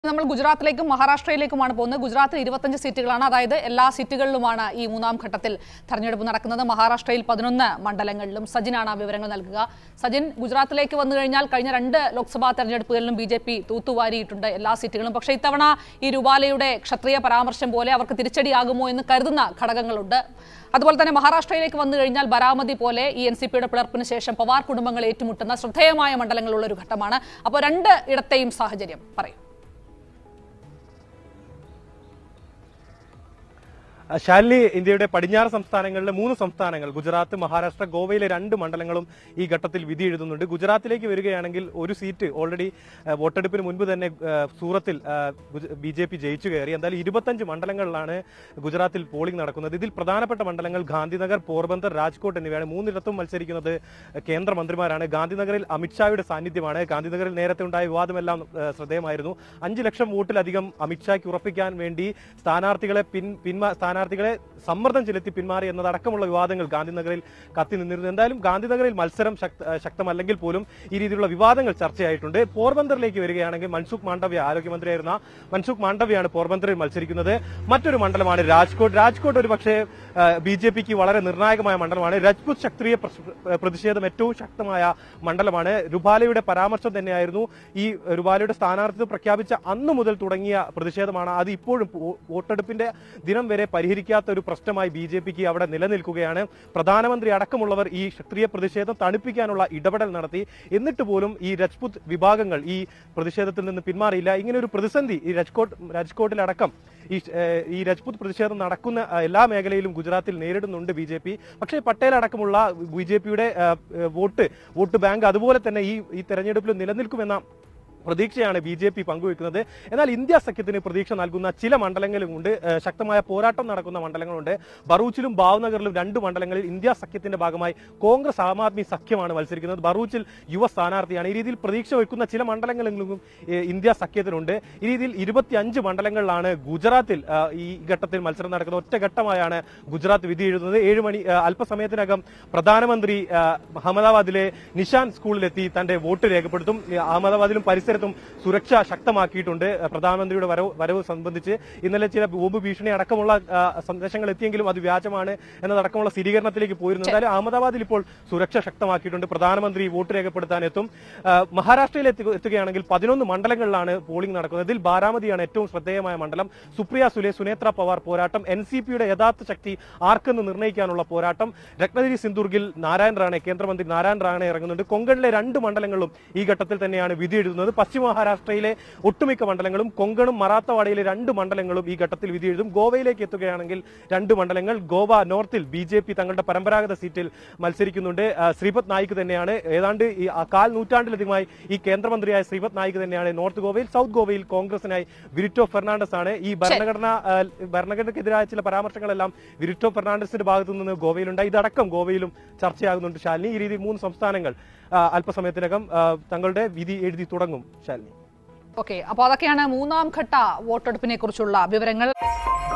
നമ്മൾ ഗുജറാത്തിലേക്കും മഹാരാഷ്ട്രയിലേക്കുമാണ് പോകുന്നത് ഗുജറാത്തിൽ ഇരുപത്തഞ്ച് സീറ്റുകളാണ് അതായത് എല്ലാ സീറ്റുകളിലുമാണ് ഈ മൂന്നാം ഘട്ടത്തിൽ തെരഞ്ഞെടുപ്പ് നടക്കുന്നത് മഹാരാഷ്ട്രയിൽ പതിനൊന്ന് മണ്ഡലങ്ങളിലും സജിനാണ് ആ വിവരങ്ങൾ നൽകുക സജിൻ ഗുജറാത്തിലേക്ക് വന്നു കഴിഞ്ഞാൽ കഴിഞ്ഞ രണ്ട് ലോക്സഭാ തെരഞ്ഞെടുപ്പുകളിലും ബി ജെ പി തൂത്തുവാരിയിട്ടുണ്ട് എല്ലാ സീറ്റുകളും പക്ഷേ ഇത്തവണ ഈ രുബാലയുടെ ക്ഷത്രിയ പരാമർശം പോലെ അവർക്ക് തിരിച്ചടിയാകുമോ എന്ന് കരുതുന്ന ഘടകങ്ങളുണ്ട് അതുപോലെ തന്നെ മഹാരാഷ്ട്രയിലേക്ക് വന്നു കഴിഞ്ഞാൽ ബരാമതി പോലെ ഈ എൻ സി പിയുടെ പിളർപ്പിന് ശേഷം പവാർ കുടുംബങ്ങൾ ഏറ്റുമുട്ടുന്ന ശ്രദ്ധേയമായ മണ്ഡലങ്ങളുള്ള ഒരു ഘട്ടമാണ് അപ്പോൾ രണ്ട് ഇടത്തെയും സാഹചര്യം പറയും ശാലിനി ഇന്ത്യയുടെ പടിഞ്ഞാറ് സംസ്ഥാനങ്ങളിലെ മൂന്ന് സംസ്ഥാനങ്ങൾ ഗുജറാത്ത് മഹാരാഷ്ട്ര ഗോവയിലെ രണ്ട് മണ്ഡലങ്ങളും ഈ ഘട്ടത്തിൽ വിധി എഴുതുന്നുണ്ട് ഗുജറാത്തിലേക്ക് വരികയാണെങ്കിൽ ഒരു സീറ്റ് ഓൾറെഡി ഏഹ്, വോട്ടെടുപ്പിന് മുൻപ് തന്നെ ഏഹ്, സൂറത്തിൽ ബി ജെ പി ജയിച്ചു കയറി എന്തായാലും ഇരുപത്തഞ്ച് മണ്ഡലങ്ങളിലാണ് ഗുജറാത്തിൽ പോളിംഗ് നടക്കുന്നത് ഇതിൽ പ്രധാനപ്പെട്ട മണ്ഡലങ്ങൾ ഗാന്ധിനഗർ പോർബന്ദർ രാജ്കോട്ട് എന്നിവയാണ് മൂന്നിടത്തും മത്സരിക്കുന്നത് കേന്ദ്രമന്ത്രിമാരാണ് ഗാന്ധിനഗറിൽ അമിത്ഷായുടെ സാന്നിധ്യമാണ് ഗാന്ധിനഗറിൽ നേരത്തെ ഉണ്ടായ വിവാദമെല്ലാം ഏഹ്, ശ്രദ്ധേയമായിരുന്നു അഞ്ച് ലക്ഷം വോട്ടിലധികം അമിത്ഷായ്ക്ക് ഉറപ്പിക്കാൻ വേണ്ടി സ്ഥാനാർത്ഥികളെ പിൻ പിന്മാ സ്ഥാനാർത്ഥികളെ സമ്മർദ്ദം ചെലുത്തി പിന്മാറി എന്നതടക്കമുള്ള വിവാദങ്ങൾ ഗാന്ധിനഗറിൽ കത്തി നിന്നിരുന്നു എന്തായാലും ഗാന്ധിനഗറിൽ മത്സരം ശക്ത- ഏഹ് ശക്തമല്ലെങ്കിൽ പോലും ഈ രീതിയിലുള്ള വിവാദങ്ങൾ ചർച്ചയായിട്ടുണ്ട് പോർബന്തറിലേക്ക് വരികയാണെങ്കിൽ മൻസുഖ് മാണ്ഡവ്യ ആരോഗ്യമന്ത്രിയായിരുന്ന മൻസുഖ് മാണ്ഡവ്യാണ് പോർബന്തറിൽ മത്സരിക്കുന്നത് മറ്റൊരു മണ്ഡലമാണ് രാജ്കോട്ട് രാജ്കോട്ട് ഒരു പക്ഷേ ബി ജെ പിക്ക് വളരെ നിർണായകമായ മണ്ഡലമാണ് രജ്പുത് ക്ഷത്രിയ പ്രസ്- പ്രതിഷേധം ഏറ്റവും ശക്തമായ മണ്ഡലമാണ് രുബാലയുടെ പരാമർശം തന്നെയായിരുന്നു ഈ രുബാലയുടെ സ്ഥാനാർത്ഥിത്വം പ്രഖ്യാപിച്ച അന്നു മുതൽ തുടങ്ങിയ പ്രതിഷേധമാണ് അത് ഇപ്പോഴും വോ- വോട്ടെടുപ്പിന്റെ ദിനം വരെ പരിഹരിക്കാത്ത ഒരു പ്രശ്നമായി ബി ജെ പിക്ക് അവിടെ നിലനിൽക്കുകയാണ് പ്രധാനമന്ത്രി അടക്കമുള്ളവർ ഈ ക്ഷത്രിയ പ്രതിഷേധം തണുപ്പിക്കാനുള്ള ഇടപെടൽ നടത്തി എന്നിട്ട് പോലും ഈ രജ്പുത് വിഭാഗങ്ങൾ ഈ പ്രതിഷേധത്തിൽ നിന്ന് പിന്മാറിയില്ല ഇങ്ങനെ ഒരു പ്രതിസന്ധി ഈ രാജ്കോട്ട് രാജ്കോട്ടിലടക്കം ഈ ഏഹ്, ഈ രജ്പുത് പ്രതിഷേധം നടക്കുന്ന ഏഹ്, എല്ലാ മേഖലയിലും ഗുജറാത്തിൽ നേരിടുന്നുണ്ട് ബി ജെ പി പക്ഷേ പട്ടേൽ അടക്കമുള്ള ബി ജെ പിയുടെ വോട്ട് വോട്ട് ബാങ്ക് അതുപോലെ തന്നെ ഈ ഈ തെരഞ്ഞെടുപ്പിൽ നിലനിൽക്കുമെന്ന പ്രതീക്ഷയാണ് ബി ജെ പി പങ്കുവെക്കുന്നത് എന്നാൽ ഇന്ത്യ സഖ്യത്തിന് പ്രതീക്ഷ നൽകുന്ന ചില മണ്ഡലങ്ങളുമുണ്ട് ഏഹ് ശക്തമായ പോരാട്ടം നടക്കുന്ന മണ്ഡലങ്ങളുണ്ട് ബറൂച്ചിലും ഭാവ്നഗറിലും രണ്ട് മണ്ഡലങ്ങളിൽ ഇന്ത്യ സഖ്യത്തിന്റെ ഭാഗമായി കോൺഗ്രസ് ആം ആദ്മി സഖ്യമാണ് മത്സരിക്കുന്നത് ബറൂച്ചിൽ യുവ സ്ഥാനാർത്ഥിയാണ് ഈ രീതിയിൽ പ്രതീക്ഷ വെക്കുന്ന ചില മണ്ഡലങ്ങളിലും ഏഹ് ഇന്ത്യ സഖ്യത്തിനുണ്ട് ഈ രീതിയിൽ ഇരുപത്തിയഞ്ച് മണ്ഡലങ്ങളിലാണ് ഗുജറാത്തിൽ ആഹ് ഈ ഘട്ടത്തിൽ മത്സരം നടക്കുന്നത് ഒറ്റ ഘട്ടമായാണ് ഗുജറാത്ത് വിധി എഴുതുന്നത് ഏഴ് മണി ആഹ് അല്പസമയത്തിനകം പ്രധാനമന്ത്രി ആഹ് അഹമ്മദാബാദിലെ നിഷാൻ സ്കൂളിലെത്തി തന്റെ വോട്ട് രേഖപ്പെടുത്തും ഈ അഹമ്മദാബാദിലും പരിസരത്തും സുരക്ഷ ശക്തമാക്കിയിട്ടുണ്ട് ആഹ് പ്രധാനമന്ത്രിയുടെ വരവ് വരവ് സംബന്ധിച്ച് ഇന്നലെ ചില ബോംബ് ഭീഷണി അടക്കമുള്ള ആഹ് സന്ദേശങ്ങൾ എത്തിയെങ്കിലും അത് വ്യാജമാണ് എന്നതടക്കമുള്ള സ്ഥിരീകരണത്തിലേക്ക് പോയിരുന്നു എന്തായാലും അഹമ്മദാബാദിൽ ഇപ്പോൾ സുരക്ഷ ശക്തമാക്കിയിട്ടുണ്ട് പ്രധാനമന്ത്രി വോട്ട് രേഖപ്പെടുത്താൻ എത്തും ആഹ് മഹാരാഷ്ട്രയിൽ എത്തി- എത്തുകയാണെങ്കിൽ പതിനൊന്ന് മണ്ഡലങ്ങളിലാണ് പോളിംഗ് നടക്കുന്നത് ഇതിൽ ബാരാമതിയാണ് ഏറ്റവും ശ്രദ്ധേയമായ മണ്ഡലം സുപ്രിയ സുലെ സുനേത്ര പവാർ പോരാട്ടം എൻ സി പിയുടെ യഥാർത്ഥ ശക്തി ആർക്കെന്ന് നിർണ്ണയിക്കാനുള്ള പോരാട്ടം രത്നഗിരി സിന്ദൂർഗിൽ നാരായൺ റാണെ കേന്ദ്രമന്ത്രി നാരായൺ റാണെ ഇറങ്ങുന്നുണ്ട് കൊങ്കണിലെ രണ്ട് മണ്ഡലങ്ങളിലും ഈ ഘട്ടത്തിൽ തന്നെയാണ് വിധി എഴുതുന്നത് പശ്ചിമ മഹാരാഷ്ട്രയിലെ ഒട്ടുമിക്ക മണ്ഡലങ്ങളും കൊങ്കണും മറാത്തവാഡയിലെ രണ്ട് മണ്ഡലങ്ങളും ഈ ഘട്ടത്തിൽ വിധി എഴുതും ഗോവയിലേക്ക് എത്തുകയാണെങ്കിൽ രണ്ട് മണ്ഡലങ്ങൾ ഗോവ നോർത്തിൽ ബി ജെ പി തങ്ങളുടെ പരമ്പരാഗത സീറ്റിൽ മത്സരിക്കുന്നുണ്ട് ആ, ശ്രീപത് നായിക് തന്നെയാണ് ഏതാണ്ട് ഈ ആ കാൽ നൂറ്റാണ്ടിലധികമായി ഈ കേന്ദ്രമന്ത്രിയായ ശ്രീപത് നായിക് തന്നെയാണ് നോർത്ത് ഗോവയിൽ സൗത്ത് ഗോവയിൽ കോൺഗ്രസിനായി വിരിറ്റോ ഫെർണാണ്ടസ് ആണ് ഈ ഭരണഘടന ആ, ഭരണഘടനയ്ക്കെതിരായ ചില പരാമർശങ്ങളെല്ലാം വിരിറ്റോ ഫെർണാണ്ടസിന്റെ ഭാഗത്തു നിന്ന് ഗോവയിലുണ്ടായി ഇതടക്കം ഗോവയിലും ചർച്ചയാകുന്നുണ്ട് ശാലിനി ഈ രീതിയിൽ മൂന്ന് സംസ്ഥാനങ്ങൾ ആ, അല്പസമയത്തിനകം ആ, തങ്ങളുടെ വിധി എഴുതി തുടങ്ങും ശാലിനി ഓക്കെ അപ്പോൾ അതൊക്കെയാണ് മൂന്നാം ഘട്ട വോട്ടെടുപ്പിനെ കുറിച്ചുള്ള വിവരങ്ങൾ